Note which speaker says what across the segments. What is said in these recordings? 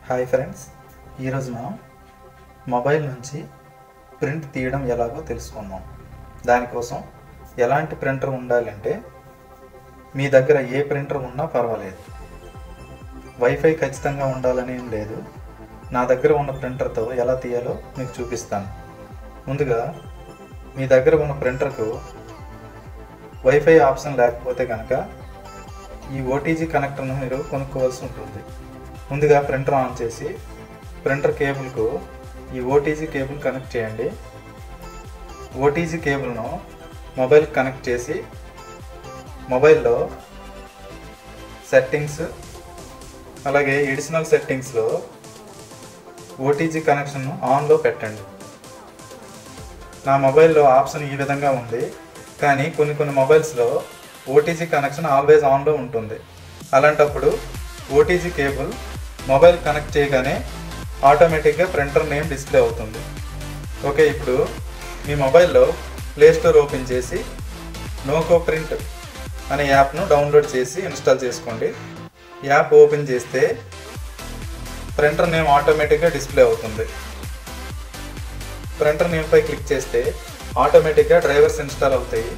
Speaker 1: hi friends ఈరోజు మనం mobile నుంచి ప్రింట్ తీయడం ఎలాగో తెలుసుకుందాం దానికోసం ఎలాంటి ప్రింటర్ ఉండాలంటే మీ దగ్గర ఏ ప్రింటర్ ఉన్నా పర్వాలేదు వైఫై ఖచ్చితంగా ఉండాలని ఏం లేదు నా దగ్గర ఉన్న ప్రింటర్తో ఎలా తీయాలో మీకు చూపిస్తాను ముందుగా మీ దగ్గర ఉన్న ప్రింటర్కు వైఫై ఆప్షన్ లేకపోతే కనుక ఈ ఓటీజీ కనెక్టర్ను మీరు కొనుక్కోవాల్సి ఉంటుంది ముందుగా ప్రింటర్ ఆన్ చేసి ప్రింటర్ కేబుల్కు ఈ ఓటీజీ కేబుల్ కనెక్ట్ చేయండి ఓటీజీ కేబుల్ను మొబైల్ కనెక్ట్ చేసి మొబైల్లో సెట్టింగ్స్ అలాగే ఎడిషనల్ సెట్టింగ్స్లో ఓటీజీ కనెక్షన్ ఆన్లో పెట్టండి నా మొబైల్లో ఆప్షన్ ఈ విధంగా ఉంది కానీ కొన్ని కొన్ని మొబైల్స్లో ఓటీజీ కనెక్షన్ ఆల్వేస్ ఆన్లో ఉంటుంది అలాంటప్పుడు ఓటీజీ కేబుల్ మొబైల్ కనెక్ట్ చేయగానే ఆటోమేటిక్గా ప్రింటర్ నేమ్ డిస్ప్లే అవుతుంది ఓకే ఇప్పుడు మీ మొబైల్లో ప్లే స్టోర్ ఓపెన్ చేసి నోకో ప్రింట్ అనే యాప్ను డౌన్లోడ్ చేసి ఇన్స్టాల్ చేసుకోండి యాప్ ఓపెన్ చేస్తే ప్రింటర్ నేమ్ ఆటోమేటిక్గా డిస్ప్లే అవుతుంది ప్రింటర్ నేమ్పై క్లిక్ చేస్తే ఆటోమేటిక్గా డ్రైవర్స్ ఇన్స్టాల్ అవుతాయి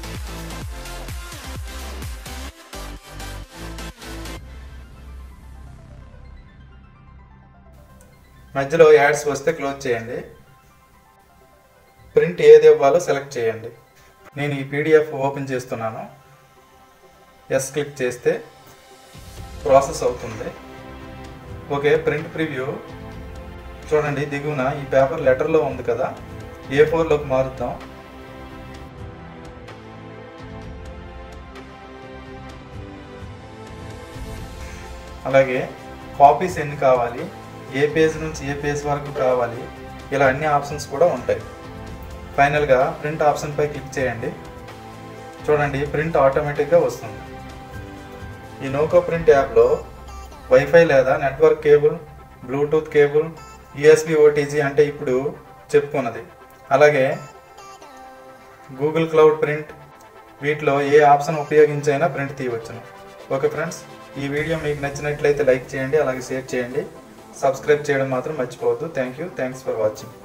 Speaker 1: మధ్యలో యాడ్స్ వస్తే క్లోజ్ చేయండి ప్రింట్ ఏది ఇవ్వాలో సెలెక్ట్ చేయండి నేను ఈ పీడిఎఫ్ ఓపెన్ చేస్తున్నాను ఎస్ క్లిక్ చేస్తే ప్రాసెస్ అవుతుంది ఓకే ప్రింట్ ప్రివ్యూ చూడండి దిగువన ఈ పేపర్ లెటర్లో ఉంది కదా ఏ ఫోర్లోకి మారుద్దాం అలాగే కాపీస్ ఎన్ని కావాలి ఏ పేజ్ నుంచి ఏ పేజ్ వరకు కావాలి ఇలా అన్ని ఆప్షన్స్ కూడా ఉంటాయి ఫైనల్గా ప్రింట్ ఆప్షన్పై క్లిక్ చేయండి చూడండి ప్రింట్ ఆటోమేటిక్గా వస్తుంది ఈ నోకో ప్రింట్ యాప్లో వైఫై లేదా network cable bluetooth cable USB OTG అంటే ఇప్పుడు చెప్పుకున్నది అలాగే గూగుల్ క్లౌడ్ ప్రింట్ వీటిలో ఏ ఆప్షన్ ఉపయోగించైనా ప్రింట్ తీయవచ్చును ఓకే ఫ్రెండ్స్ ఈ వీడియో మీకు నచ్చినట్లయితే లైక్ చేయండి అలాగే షేర్ చేయండి సబ్స్క్రైబ్ చేయడం మాత్రం మర్చిపోవద్దు thank you thanks for watching